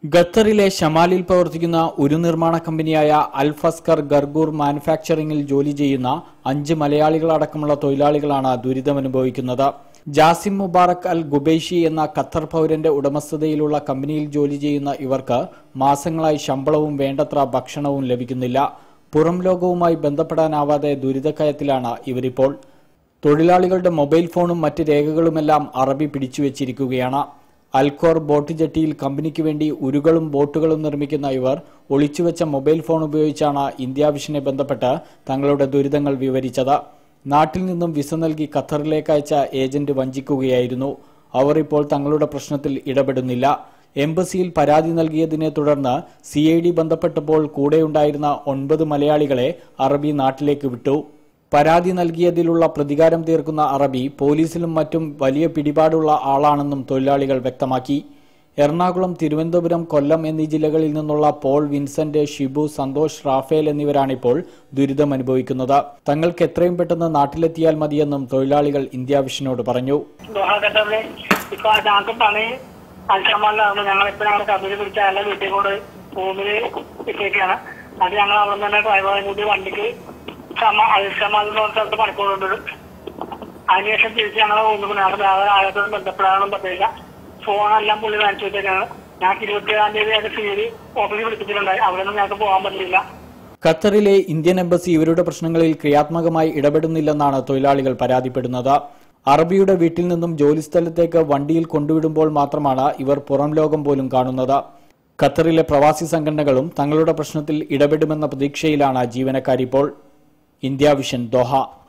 ഖത്തറിലെ ഷമാലിൽ പ്രവർത്തിക്കുന്ന ഒരു നിർമ്മാണ കമ്പനിയായ അൽഫസ്കർ ഗർഗൂർ മാനുഫാക്ചറിംഗിൽ ജോലി ചെയ്യുന്ന അഞ്ച് മലയാളികളടക്കമുള്ള തൊഴിലാളികളാണ് ദുരിതമനുഭവിക്കുന്നത് ജാസിം മുബാറക് അൽ ഗുബൈഷി എന്ന ഖത്തർ പൗരന്റെ ഉടമസ്ഥതയിലുള്ള കമ്പനിയിൽ ജോലി ചെയ്യുന്ന ഇവർക്ക് മാസങ്ങളായി ശമ്പളവും വേണ്ടത്ര ഭക്ഷണവും ലഭിക്കുന്നില്ല പുറം ലോകവുമായി ബന്ധപ്പെടാനാവാതെ ദുരിതക്കയത്തിലാണ് ഇവരിപ്പോൾ തൊഴിലാളികളുടെ മൊബൈൽ ഫോണും മറ്റ് രേഖകളുമെല്ലാം അറബി പിടിച്ചുവെച്ചിരിക്കുകയാണ് അൽക്കോർ ബോട്ട് ജെട്ടിയിൽ കമ്പനിക്ക് വേണ്ടി ഉരുകളും ബോട്ടുകളും നിർമ്മിക്കുന്ന ഇവർ ഒളിച്ചുവെച്ച മൊബൈൽ ഫോൺ ഉപയോഗിച്ചാണ് ഇന്ത്യ വിഷനെ ബന്ധപ്പെട്ട് തങ്ങളുടെ ദുരിതങ്ങൾ വിവരിച്ചത് നാട്ടിൽ നിന്നും വിസ നൽകി ഖത്തറിലേക്ക് അയച്ച ഏജന്റ് വഞ്ചിക്കുകയായിരുന്നു അവർ ഇപ്പോൾ തങ്ങളുടെ പ്രശ്നത്തിൽ ഇടപെടുന്നില്ല എംബസിയിൽ പരാതി നൽകിയതിനെ തുടർന്ന് സി ഐ ഡി ബന്ധപ്പെട്ടപ്പോൾ കൂടെയുണ്ടായിരുന്ന ഒൻപത് മലയാളികളെ അറബി നാട്ടിലേക്ക് വിട്ടു പരാതി നൽകിയതിലുള്ള പ്രതികാരം തീർക്കുന്ന അറബി പോലീസിലും മറ്റും വലിയ പിടിപാടുള്ള ആളാണെന്നും തൊഴിലാളികൾ വ്യക്തമാക്കി എറണാകുളം തിരുവനന്തപുരം കൊല്ലം എന്നീ ജില്ലകളിൽ നിന്നുള്ള Paul Vincent Shibu Santhosh Raphael എന്നിവരാണിപ്പോൾ ദുരിതം അനുഭവിക്കുന്നത് തങ്ങൾക്ക് എത്രയും പെട്ടെന്ന് നാട്ടിലെത്തിയാൽ മതിയെന്നും തൊഴിലാളികൾ ഇന്ത്യ വിഷനോട് പറഞ്ഞു ദോഹഘട്ടത്തില് ഇപ്പൊ ഞങ്ങൾക്ക് പണി അൽഷമാലിലാകുമ്പോൾ ഞങ്ങൾ ഇപ്പൊ ഞങ്ങളുടെ കമ്പനി പിടിച്ച എല്ലാ വീട്ടിൽ കൂടെ റൂമില് ഇട്ടേക്കാണ് അത് ഞങ്ങൾ അവിടെ തന്നെ ഡ്രൈവറെ കൂടി വണ്ടിക്ക് അൽഷമാൽ എന്ന് പറഞ്ഞ സ്ഥലത്ത് പണിക്കൊണ്ടുണ്ട് അതിനുശേഷം തിരിച്ച് ഞങ്ങളെ റൂമിൽ ഞങ്ങൾ വേറെ ആളുകളും ബന്ധപ്പെടാനൊന്നും പറ്റില്ല ഫോണെല്ലാം പുള്ളി വാങ്ങിച്ചു വെച്ചേക്കാണ് ഞങ്ങൾക്ക് ഇരുപത്തിയേഴാം തീയതി ഞങ്ങൾക്ക് സീരി ഓഫീസിൽ വിളിപ്പിച്ചിട്ടുണ്ടായി അവിടെ നിന്ന് ഞങ്ങൾക്ക് പോകാൻ പറ്റില്ല ഖത്തറിലെ ഇന്ത്യൻ എംബസി ഇവരുടെ പ്രശ്നങ്ങളിൽ ക്രിയാത്മകമായി ഇടപെടുന്നില്ലെന്നാണ് തൊഴിലാളികൾ പരാതിപ്പെടുന്നത് അറബിയുടെ വീട്ടിൽ നിന്നും ജോലിസ്ഥലത്തേക്ക് വണ്ടിയിൽ കൊണ്ടുവിടുമ്പോൾ മാത്രമാണ് ഇവർ പുറം ലോകം പോലും കാണുന്നത് ഖത്തറിലെ പ്രവാസി സംഘടനകളും തങ്ങളുടെ പ്രശ്നത്തിൽ ഇടപെടുമെന്ന പ്രതീക്ഷയിലാണ് ജീവനക്കാരിപ്പോൾ ഇന്ത്യ വിഷൻ ദോഹ